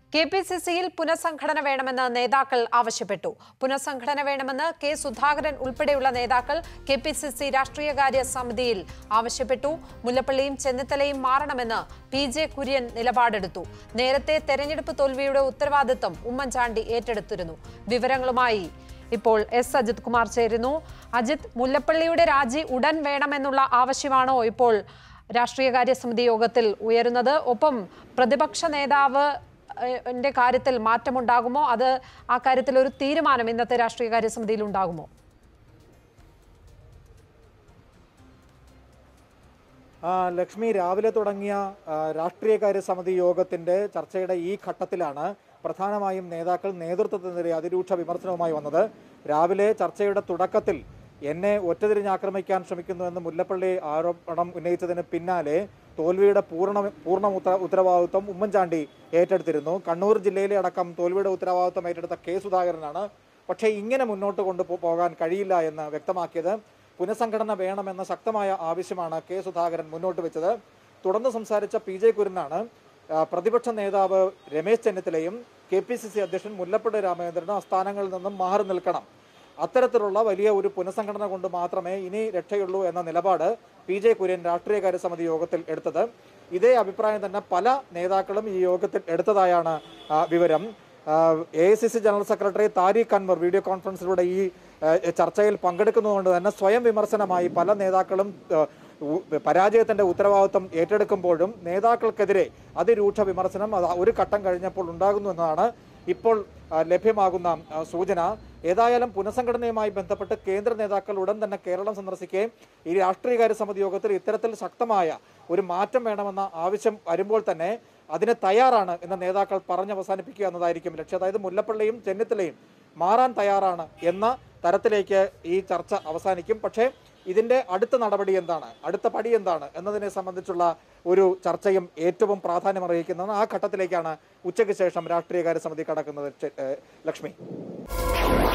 K P C സിയിൽ പുനഃസംഘടന വേണമെന്ന് നേതാക്കൾ ആവശ്യപ്പെട്ടു പുനഃസംഘടന വേണമെന്ന് കെ സുധാകരൻ ഉൾപ്പെടെയുള്ള നേതാക്കൾ കെ പി സി സി രാഷ്ട്രീയകാര്യ സമിതിയിൽ ആവശ്യപ്പെട്ടു മുല്ലപ്പള്ളിയും ചെന്നിത്തലയും മാറണമെന്ന് പി ജെ കുര്യൻ നിലപാടെടുത്തു നേരത്തെ തെരഞ്ഞെടുപ്പ് തോൽവിയുടെ ഉത്തരവാദിത്തം ഉമ്മൻചാണ്ടി ഏറ്റെടുത്തിരുന്നു വിവരങ്ങളുമായി ഇപ്പോൾ എസ് അജിത് കുമാർ ചേരുന്നു അജിത് മുല്ലപ്പള്ളിയുടെ രാജി ഉടൻ വേണമെന്നുള്ള ആവശ്യമാണോ ഇപ്പോൾ രാഷ്ട്രീയകാര്യ സമിതി യോഗത്തിൽ ഉയരുന്നത് ഒപ്പം പ്രതിപക്ഷ നേതാവ് ഏഹ്, ന്റെ കാര്യത്തിൽ മാറ്റമുണ്ടാകുമോ അത് ആ കാര്യത്തിൽ ഒരു തീരുമാനം ഇന്നത്തെ രാഷ്ട്രീയകാര്യ സമിതിയിൽ ഉണ്ടാകുമോ ആ, ലക്ഷ്മി രാവിലെ തുടങ്ങിയ ആ, രാഷ്ട്രീയകാര്യ സമിതി യോഗത്തിന്റെ ചർച്ചയുടെ ഈ ഘട്ടത്തിലാണ് പ്രധാനമായും നേതാക്കൾ നേതൃത്വത്തിനെതിരെ അതിരൂക്ഷ വിമർശനവുമായി വന്നത് രാവിലെ ചർച്ചയുടെ തുടക്കത്തിൽ എന്നെ ഒറ്റതിരിഞ്ഞാക്രമിക്കാൻ ശ്രമിക്കുന്നുവെന്ന് മുല്ലപ്പള്ളി ആരോപണം ഉന്നയിച്ചതിന് പിന്നാലെ തോൽവിയുടെ പൂർണ്ണ പൂർണ്ണ ഉത്തര ഉത്തരവാദിത്വം ഉമ്മൻചാണ്ടി ഏറ്റെടുത്തിരുന്നു കണ്ണൂർ ജില്ലയിലെ അടക്കം തോൽവിയുടെ ഉത്തരവാദിത്വം ഏറ്റെടുത്ത കെ സുധാകരനാണ് പക്ഷേ ഇങ്ങനെ മുന്നോട്ട് കൊണ്ടു പോ- പോകാൻ കഴിയില്ല എന്ന് വ്യക്തമാക്കിയത് പുനഃസംഘടന വേണമെന്ന ശക്തമായ ആവശ്യമാണ് കെ സുധാകരൻ മുന്നോട്ട് വെച്ചത് തുടർന്ന് സംസാരിച്ച പി ജെ കുര്യനാണ് ആ, പ്രതിപക്ഷ നേതാവ് രമേശ് ചെന്നിത്തലയും കെ പി സി സി അധ്യക്ഷൻ മുല്ലപ്പള്ളി രാമചന്ദ്രനും ആ സ്ഥാനങ്ങളിൽ നിന്നും മാറി നിൽക്കണം അത്തരത്തിലുള്ള വലിയ ഒരു പുനഃസംഘടന കൊണ്ട് മാത്രമേ ഇനി രക്ഷയുള്ളൂ എന്ന നിലപാട് പി ജെ കുര്യൻ രാഷ്ട്രീയകാര്യ സമിതി യോഗത്തിൽ എടുത്തത് ഇതേ അഭിപ്രായം തന്നെ പല നേതാക്കളും ഈ യോഗത്തിൽ എടുത്തതായാണ് ആ, വിവരം A I C C general secretary Tariq Anwar video കോൺഫറൻസിലൂടെ ഈ ആ, ചർച്ചയിൽ പങ്കെടുക്കുന്നതുകൊണ്ട് തന്നെ സ്വയം വിമർശനമായി പല നേതാക്കളും ആ, ഉ- പരാജയത്തിന്റെ ഉത്തരവാദിത്വം ഏറ്റെടുക്കുമ്പോഴും നേതാക്കൾക്കെതിരെ അതിരൂക്ഷ വിമർശനം അത് ഒരു ഘട്ടം കഴിഞ്ഞപ്പോൾ ഉണ്ടാകുന്നു എന്നതാണ് ഇപ്പോൾ ആ, ലഭ്യമാകുന്ന ആ, സൂചന ഏതായാലും പുനഃസംഘടനയുമായി ബന്ധപ്പെട്ട് കേന്ദ്ര നേതാക്കൾ ഉടൻ തന്നെ കേരളം സന്ദർശിക്കുകയും ഈ രാഷ്ട്രീയകാര്യ സമിതി യോഗത്തിൽ ഇത്തരത്തിൽ ശക്തമായ ഒരു മാറ്റം വേണമെന്ന ആവശ്യം വരുമ്പോൾ തന്നെ അതിന് തയ്യാറാണ് എന്ന് നേതാക്കൾ പറഞ്ഞവസാനിപ്പിക്കുക എന്നതായിരിക്കും ലക്ഷ്യം അതായത് മുല്ലപ്പള്ളിയും ചെന്നിത്തലയും മാറാൻ തയ്യാറാണ് എന്ന തരത്തിലേക്ക് ഈ ചർച്ച അവസാനിക്കും പക്ഷേ ഇതിന്റെ അടുത്ത നടപടി എന്താണ് അടുത്ത പടി എന്താണ് എന്നതിനെ സംബന്ധിച്ചുള്ള ഒരു ചർച്ചയും ഏറ്റവും പ്രാധാന്യമർഹിക്കുന്നതാണ് ആ ഘട്ടത്തിലേക്കാണ് ഉച്ചയ്ക്ക് ശേഷം രാഷ്ട്രീയകാര്യ സമിതി കടക്കുന്നത് ചെ- ഏഹ് ലക്ഷ്മി